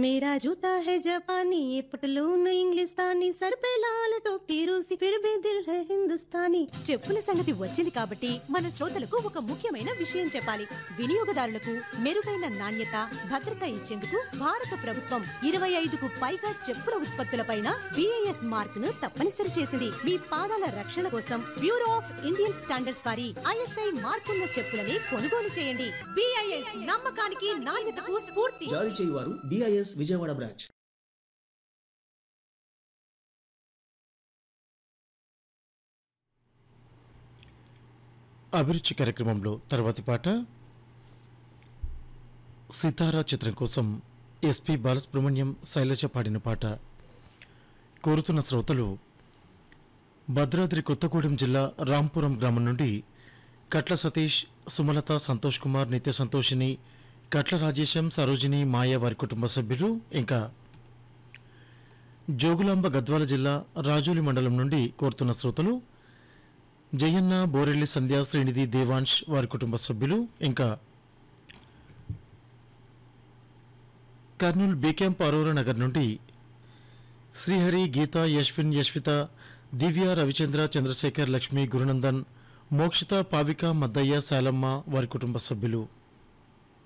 मेरा जूता है जापानी ये पटलून इंग्लिस्तानी सर पे लाल टोपी रूसी फिर भी दिल है हिंदुस्तानी చెప్పుల సంగతి వచ్చింది కాబట్టి మన శ్రోతలకు ఒక ముఖ్యమైన విషయం చెప్పాలి వినియోగదారులకు మెరుగైన నాణ్యత భద్రత ఇచ్చేందుకు భారత ప్రభుత్వం ఇరవై ఐదుకు పైగా చెప్పుల ఉత్పత్తులపైన బిఐఎస్ మార్క్ ను తప్పనిసరి చేసింది మీ పాదాల రక్షణ కోసం బ్యూరో ఆఫ్ ఇండియన్ స్టాండర్డ్స్ వారి ఐఎస్ఐ మార్కున్న చెప్పులని కొనుగోలు చేయండి బిఐఎస్ నమ్మకానికి నాణ్యతకు స్ఫూర్తి జారీ చేయువారు డిఐఎస్ విజయవాడ బ్రాంచ్ అభిరుచి కార్యక్రమంలో తర్వాతి పాట సితారా చిత్రం కోసం ఎస్పి బాలసుబ్రహ్మణ్యం శైలజ పాడిన పాట కోరుతున్న శ్రోతలు భద్రాద్రి కొత్తగూడెం జిల్లా రాంపురం గ్రామం నుండి కట్ల సతీష్ సుమలత సంతోష్ కుమార్ నిత్య సంతోషిని కట్ల రాజేశం సరోజిని మాయ వారి కుటుంబ సభ్యులు ఇంకా జోగులాంబ గద్వాల జిల్లా రాజోలి మండలం నుండి కోరుతున్న శ్రోతలు జయన్న బోరెల్లి సంధ్య శ్రీనిధి దేవాంశ్ వారి కుటుంబ సభ్యులు ఇంకా కర్నూలు బీక్యాంప్ అరోరా నగర్ నుండి శ్రీహరి గీత యశ్విన్ యశ్విత దివ్య రవిచంద్ర చంద్రశేఖర్ లక్ష్మి గురునందన్ మోక్షిత పావిక మద్దయ్య శాలమ్మ వారి కుటుంబ సభ్యులు